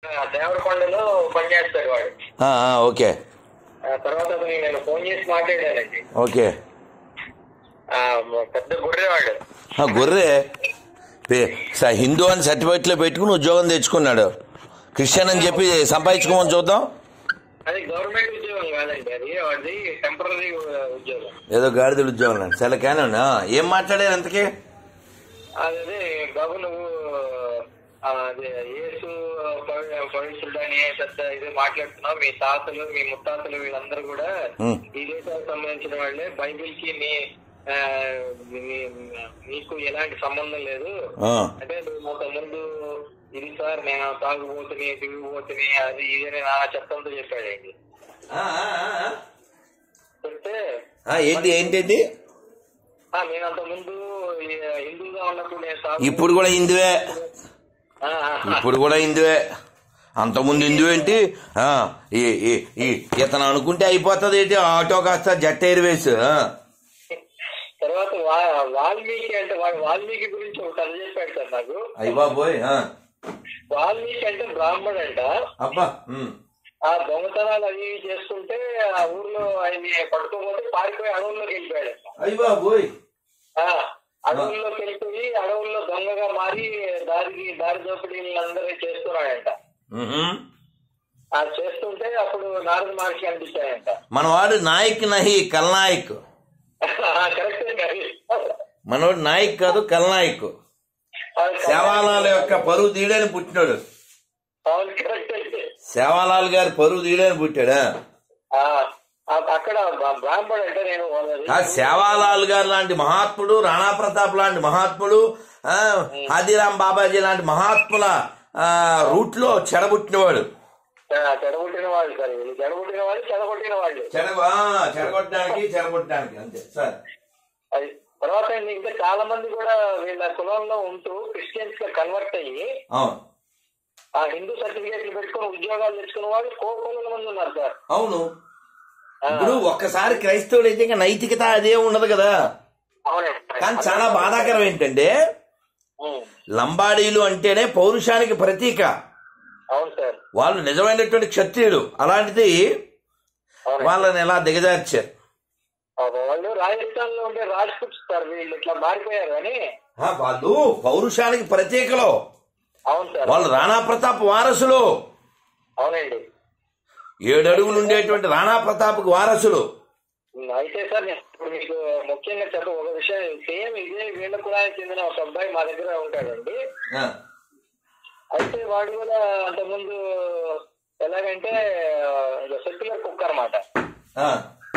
దేవరకొండలో పనిచేస్తాడు వాడు ఆ, ఆ, ఓకే ఆ తర్వాత అతనికి నేను ఫోన్ చేసి మాట్లాడానండి ఓకే ఆ, పెద్ద గొర్రెవాడు ఆ, గొర్రె పే- స- హిందూ అని సర్టిఫికెట్లో పెట్టుకుని ఉద్యోగం తెచ్చుకున్నాడు క్రిస్టియన్ అని చెప్పి సంపాదించుకోమని చూద్దాం అది గవర్నమెంట్ ఉద్యోగం కాదండి అది అది టెంపరీ ఉద్యోగం ఏదో గాడిదల ఉద్యోగం లాంటి చాలా కానండి ఏం మాట్లాడారు అంతకీ అదే బాబు నువ్వు ఆ, అదే యేసు పవి- పవిత్రుడు అని పెద్ద ఇది మాట్లాడుతున్నావు మీ తాతలు మీ ముత్తాతలు వీళ్ళందరూ కూడా ఉమ్. ఈ దేశానికి సంబంధించిన వాళ్ళే బైబిల్ కి నీ ఆ, మీ- నీకు ఎలాంటి సంబంధం లేదు ఆ, అంటే నువ్వు ఒక ముందు ఇది సార్ నేను తాగుబోతుని తిరిగిపోతుని అది ఇది అని నానా చెప్తంతో చెప్పాడండి ఆ, ఆ, ఆ. చెప్తే ఆ, ఏంటి ఏంటి ఆ, నేను అంత ముందు హిందూగా ఉన్నప్పుడు నేను తాగు- ఇప్పుడు కూడా హిందువే ఆ, ఆ, ఇప్పుడు కూడా హిందువే అంతకుముందు హిందూ ఏంటి ఆ, ఈ ఈ- ఈ ఇతను అనుకుంటే అయిపోతుంది ఏంటి ఆటో కాస్త జట్ ఎయిర్వేస్ ఆ. తర్వాత వా- వాల్మీకి అంటే వాడు వాల్మీకి గురించి ఒక కథ చెప్పాడు సార్ నాకు అయ్య బాబోయ్ ఆ. వాల్మీకి అంటే బ్రాహ్మడు అంట అబ్బా ఉమ్. ఆ దొంగతనాలు అవి ఇవి చేస్తుంటే ఆ ఊర్లో ఆయన్ని పట్టుకోపోతే పారిపోయి అడవుల్లోకి వెళ్ళిపోయాడు అయ్య బాబోయ్ ఆ అడవుల్లోకి వెళ్ళిపోయి అడవుల్లో దొంగగా మారి దారికి దారి దోపిడీలందరూ చేస్తున్నాడంట ఉహుం. ఆ చేస్తుంటే అప్పుడు నారద మహర్షి కనిపించాయంట మనవాడు నాయక్ నహి కల్నాయక్ కరెక్ట్ మనవాడు నాయక్ కాదు కల్నాయక్ సేవాలాల యొక్క పరువు తీయడానికి పుట్టినాడు అవును కరెక్ట్ అయితే సేవాలాల్ గారి పరువు తీయడానికి పుట్టాడా ఆ, ఆ- అక్కడ బ్రా- బ్రాహ్మడు అంటే నేను వాళ్ళది- ఆ సేవాలాల్ గారు లాంటి మహాత్ముడు రాణా ప్రతాప్ లాంటి మహాత్ముడు ఆ, హాదీరాం బాబాజీ లాంటి మహాత్ముల ఆ, రూట్ లో చెడబుట్టినవాడు ఆ, చెడగొట్టిన వాళ్ళు సార్ వీళ్ళు చెడగొట్టిన వాళ్ళు చెడగొట్టిన వాళ్ళు చెడ ఆ, చెడగొట్టడానికి చెడగొట్టడానికి అంతే సార్ అది తర్వాత అండి ఇంకా చాలా మంది కూడా వీళ్ళ కులంలో ఉంటూ క్రిస్టియన్స్ గా కన్వర్ట్ అయ్యి అవును ఆ హిందూ సర్టిఫికేట్లు పెట్టుకుని ఉద్యోగాలు తెచ్చుకున్న వాళ్ళు కోకోల మంది ఉన్నారు సార్ అవును ఇప్పుడు ఒక్కసారి క్రైస్తవుడు అయితే ఇంకా నైతికత అదే ఉండదు కదా అవునండి కానీ చాలా బాధాకరం ఏంటంటే ఉం. లంబాడీలు అంటేనే పౌరుషానికి ప్రతీక అవును సార్ వాళ్ళు నిజమైనటువంటి క్షత్రియులు అలాంటిది అవునండి వాళ్ళని ఎలా దిగజార్చారు ఆ, వాళ్ళు రాజస్థాన్ లో ఉండే రాజ్పుట్స్ సార్ వీళ్ళు ఇట్లా మారిపోయారు కానీ ఆ, వాళ్ళు పౌరుషానికి ప్రతీకలు అవును సార్ వాళ్ళు రాణా ప్రతాప్ వారసులు అవునండి ఏడు అడుగులు ఉండేటువంటి రాణా ప్రతాప్కి వారసులు అయితే సార్ నేను ఇప్పుడు మీకు ముఖ్యంగా చెప్ప ఒక విషయం సేమ్ ఇదే వీళ్ళ కులానికి చెందిన ఒక అబ్బాయి మా దగ్గర ఉంటాడండి ఆ, అయితే వాడు కూడా అంతకుముందు ఎలాగంటే సెక్యులర్ కుక్ అనమాట ఆ,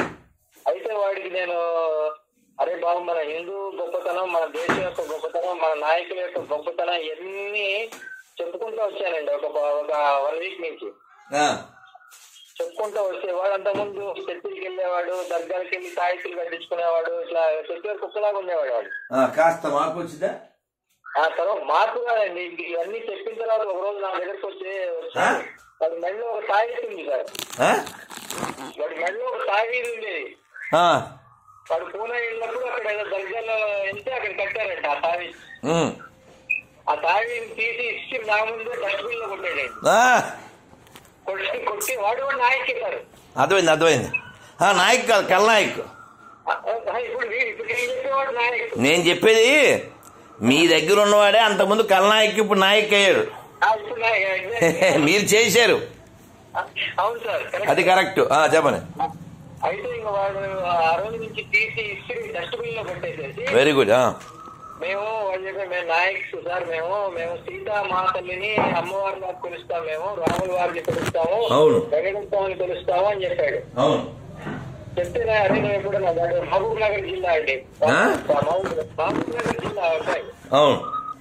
అయితే వాడికి నేను అరే బాబు మన హిందూ గొప్పతనం మన దేశం యొక్క గొప్పతనం మన నాయకుల యొక్క గొప్పతనం ఇవన్నీ చెప్పుకుంటూ వచ్చానండి ఒక ఒక వన్ వీక్ నుంచి ఆ, చెప్పుకుంటూ వచ్చేవాడు అంతకుముందు చర్చికి వెళ్ళేవాడు దర్గాలకు వెళ్ళి తాయితులు కట్టించుకునేవాడు ఇట్లా సెక్యులర్ కుక్కలాగా ఉండేవాడు వాడు ఆ, కాస్త మార్పు వచ్చిందా ఆ తర్వాత మార్పు కాదండి ఇంక ఇవన్నీ చెప్పిన తర్వాత ఒక రోజు నా దగ్గరకు వచ్చి వచ్చి ఆ? వాడి మెడలో ఒక తాయితీ ఉంది సార్ ఆ? వాడి మెడలో ఒక తాయితీ ఉండేది ఆ, వాడు పూణే వెళ్ళినప్పుడు అక్కడ ఏదో దర్గాలో వెళ్తే అక్కడ కట్టారంట ఆ తావి ఉమ్. ఆ తావిని తీసి ఇచ్చి నా ముందు డస్ట్బిన్ లో కొట్టాడండి ఆ, కొట్టి కొట్టి వాడు కూడా నాయక్ సార్ అర్థమైంది అర్థమైంది ఆ, నాయక్ కాదు కల్నాయక్ ఇప్పుడు వీడు ఇప్పుడు ఏం చెప్పేవాడు నాయక్ నేను చెప్పేది మీ దగ్గర ఉన్నవాడే అంతకుముందు కల్నాయక్ ఇప్పుడు నాయక్ అయ్యాడు ఆ, ఇప్పుడు నాయక్ మీరు చేశారు అవును సార్ కరెక్ట్. అది కరెక్ట్ ఆ, చెప్పండి అయితే ఇంకా వాడు ఆ రోజు నుంచి తీసి ఇచ్చి డస్ట్బిన్ లో కొట్టేసేసి వెరీ గుడ్ ఆ. మేము వాళ్ళు చెప్పారు మేము నాయక్స్ సార్ మేము మేము సీతా మాతల్లిని అమ్మవారిని కొలుస్తాం మేము రాముల వారిని కొలుస్తాము అవును. వెంకటస్వామిని కొలుస్తాము అని చెప్పాడు అవును చెప్తే నా- అరే నేను ఎప్పుడు నా వాడు మహబూబ్ నగర్ జిల్లా అండి ఆ? మహబూబ్ మహబూబ్ నగర్ జిల్లా అబ్బాయి అవును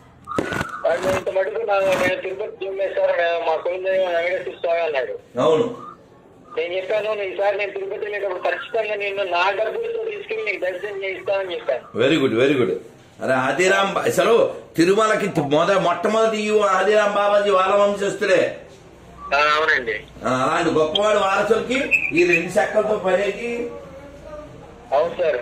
వాడు నేను ఇంత మటుకు నా నేను తిరుపతి జిల్లా సార్ మేము మా కులదైవం వెంకటేశ్వర స్వామి అన్నాడు అవును నేను చెప్పాను "నువ్వు ఈసారి నేను తిరుపతి వెళ్ళేటప్పుడు ఖచ్చితంగా నేను నా డబ్బులతో తీసుకెళ్ళి నీకు దర్శనం చేయిస్తానని చెప్పాను వెరీ గుడ్ వెరీ గుడ్ అరే ఆదిరాం బా- అసలు తిరుమలకి మొద మొట్టమొదటి ఈ ఆదిరాం బాబాజీ వాళ్ళ వంశస్థులే ఆ, అవునండి ఆ, అలాంటి గొప్పవాడు వారసులకి ఈ రెండు చెక్కలతో పనేటి అవును సార్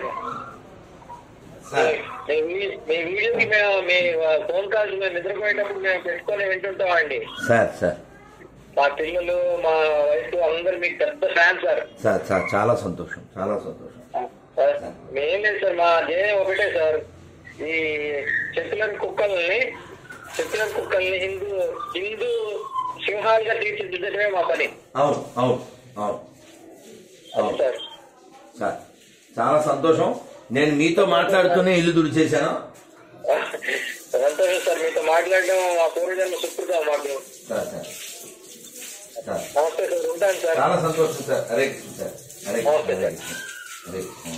సరే మీ వీ- మీ వీడియోకి మేము మీ ఫోన్ కాల్స్ మేము నిద్రపోయేటప్పుడు మేము పెట్టుకొని వింటుంటామండి సార్ సార్ మా పిల్లలు మా వైఫ్ అందరు మీకు పెద్ద ఫ్యాన్ సార్ సార్ సార్ చాలా సంతోషం చాలా సంతోషం సార్, ఏం లేదు సార్ మా ధ్యేయం ఒకటే సార్ ఈ సెక్యులర్ కుక్కల్ని సెక్యులర్ కుక్కల్ని హిందూ హిందూ సింహాలుగా తీర్చిదిద్దడమే మా పని అవును అవును అవును అవును అవును సార్ సార్ చాలా సంతోషం నేను మీతో మాట్లాడుతూనే ఇల్లు తుడిచేశాను సంతోషం సార్ మీతో మాట్లాడడం మా పూర్వజన్మ సుకృతం మాకు సార్ సార్ సార్ నమస్తే సార్ ఉంటాను సార్ చాలా సంతోషం సార్ హరే కృష్ణ సార్ హరే కృష్ణ హరే కృష్ణ హరే కృష్ణ